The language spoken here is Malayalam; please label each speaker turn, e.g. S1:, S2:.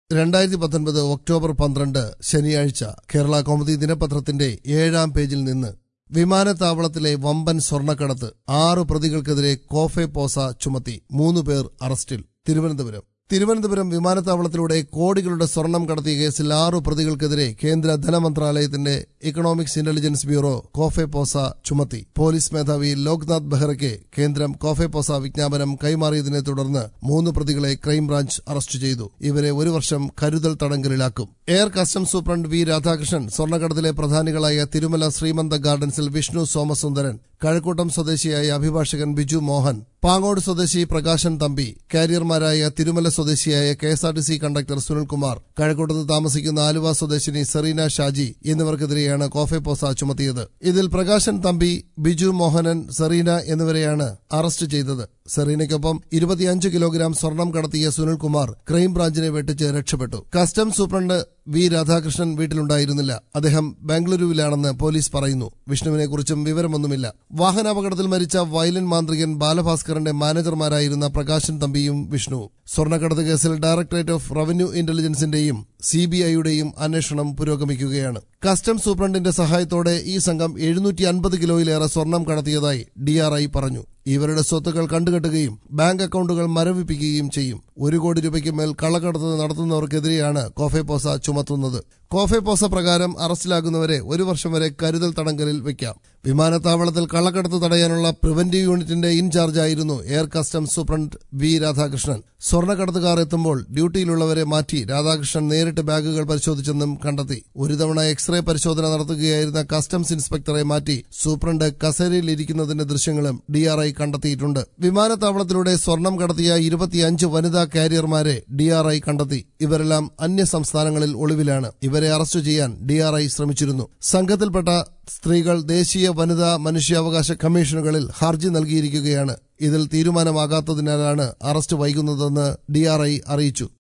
S1: രണ്ടായിരത്തി പത്തൊൻപത് ഒക്ടോബർ പന്ത്രണ്ട് ശനിയാഴ്ച കേരള കൗമുദി ദിനപത്രത്തിന്റെ ഏഴാം പേജിൽ നിന്ന് വിമാനത്താവളത്തിലെ വമ്പൻ സ്വർണ്ണക്കടത്ത് ആറ് പ്രതികൾക്കെതിരെ കോഫെ പോസ ചുമത്തി മൂന്ന് പേർ അറസ്റ്റിൽ തിരുവനന്തപുരം തിരുവനന്തപുരം വിമാനത്താവളത്തിലൂടെ കോടികളുടെ സ്വർണം കടത്തിയ കേസിൽ ആറു പ്രതികൾക്കെതിരെ കേന്ദ്ര ധനമന്ത്രാലയത്തിന്റെ economics intelligence bureau COFEPOSA ചുമത്തി പോലീസ് മേധാവി ലോക്നാഥ് ബെഹ്റയ്ക്ക് കേന്ദ്രം കോഫെ പോസ വിജ്ഞാപനം കൈമാറിയതിനെ തുടർന്ന് മൂന്ന് പ്രതികളെ ക്രൈംബ്രാഞ്ച് അറസ്റ്റ് ചെയ്തു ഇവരെ ഒരു വർഷം കരുതൽ തടങ്കലിലാക്കും air customs superintendent V Radhakrishnan സ്വർണ്ണക്കടത്തിലെ പ്രധാനികളായ തിരുമല ശ്രീമന്ത ഗാർഡൻസിൽ വിഷ്ണു സോമസുന്ദരൻ കഴക്കൂട്ടം സ്വദേശിയായ അഭിഭാഷകൻ ബിജു മോഹൻ പാങ്ങോട് സ്വദേശി പ്രകാശൻ തമ്പി കാരിയർമാരായ തിരുമല സ്വദേശിയായ K S R T C conductor Sunilkumar കഴക്കൂട്ടത്ത് താമസിക്കുന്ന ആലുവ സ്വദേശിനി സെറീന ഷാജി എന്നിവർക്കെതിരെയാണ് കോഫെ പോസ ചുമത്തിയത് ഇതിൽ പ്രകാശൻ തമ്പി ബിജു മോഹനൻ സെറീന എന്നിവരെയാണ് അറസ്റ്റ് ചെയ്തത് സെറീനയ്ക്കൊപ്പം ഇരുപത്തിയഞ്ച് കിലോഗ്രാം സ്വർണം കടത്തിയ സുനിൽകുമാർ ക്രൈംബ്രാഞ്ചിനെ വെട്ടിച്ച് രക്ഷപ്പെട്ടു കസ്റ്റംസ് സൂപ്രണ്ട് വി രാധാകൃഷ്ണൻ വീട്ടിലുണ്ടായിരുന്നില്ല അദ്ദേഹം ബാംഗ്ലൂരുവിലാണെന്ന് പോലീസ് പറയുന്നു വിഷ്ണുവിനെക്കുറിച്ചും വിവരമൊന്നുമില്ല വാഹനാപകടത്തിൽ മരിച്ച വയലിൻ മാന്ത്രികൻ ബാലഭാസ്കറിന്റെ മാനേജർമാരായിരുന്ന പ്രകാശൻ തമ്പിയും വിഷ്ണുവും സ്വർണ്ണക്കടത്ത് കേസിൽ ഡയറക്ടറേറ്റ് ഓഫ് റവന്യൂ ഇന്റലിജൻസിന്റെയും സി ബി ഐയുടെയും അന്വേഷണം പുരോഗമിക്കുകയാണ് കസ്റ്റംസ് സൂപ്രണ്ടിന്റെ സഹായത്തോടെ ഈ സംഘം എഴുന്നൂറ്റി അൻപത് കിലോയിലേറെ സ്വർണം കടത്തിയതായി ഡിആർഐ പറഞ്ഞു ഇവരുടെ സ്വത്തുക്കൾ കണ്ടുകെട്ടുകയും ബാങ്ക് അക്കൌണ്ടുകൾ മരവിപ്പിക്കുകയും ചെയ്യും ഒരു കോടി രൂപയ്ക്ക് മേൽ കള്ളക്കടത്ത് നടത്തുന്നവർക്കെതിരെയാണ് കോഫെ പോസ ചുമത്തുന്നത് കോഫെ പോസ പ്രകാരം അറസ്റ്റിലാകുന്നവരെ ഒരു വർഷം വരെ കരുതൽ തടങ്കലിൽ വയ്ക്കാം വിമാനത്താവളത്തിൽ കള്ളക്കടത്ത് തടയാനുള്ള പ്രിവന്റീവ് യൂണിറ്റിന്റെ ഇൻചാർജായിരുന്നു air customs superintendent V Radhakrishnan സ്വർണ്ണക്കടത്തുകാർ എത്തുമ്പോൾ ഡ്യൂട്ടിയിലുള്ളവരെ മാറ്റി രാധാകൃഷ്ണൻ നേരിട്ട് ബാഗുകൾ പരിശോധിച്ചെന്നും കണ്ടെത്തി ഒരു തവണ എക്സ്റേ പരിശോധന നടത്തുകയായിരുന്ന കസ്റ്റംസ് ഇൻസ്പെക്ടറെ മാറ്റി സൂപ്രണ്ട് കസേരയിൽ ഇരിക്കുന്നതിന്റെ ദൃശ്യങ്ങളും ഡിആർഐ കണ്ടെത്തിയിട്ടുണ്ട് വിമാനത്താവളത്തിലൂടെ സ്വർണം കടത്തിയ ഇരുപത്തിയഞ്ച് വനിതാ കാരിയർമാരെ ഡിആർഐ കണ്ടെത്തി ഇവരെല്ലാം അന്യ സംസ്ഥാനങ്ങളിൽ ഒളിവിലാണ് ഇവരെ അറസ്റ്റ് ചെയ്യാൻ ഡിആർഐ ശ്രമിച്ചിരുന്നു സംഘത്തിൽപ്പെട്ട സ്ത്രീകൾ ദേശീയ വനിതാ മനുഷ്യാവകാശ കമ്മീഷനുകളിൽ ഹർജി നൽകിയിരിക്കുകയാണ് ഇതിൽ തീരുമാനമാകാത്തതിനാലാണ് അറസ്റ്റ് വൈകുന്നതെന്ന് ഡിആർഐ അറിയിച്ചു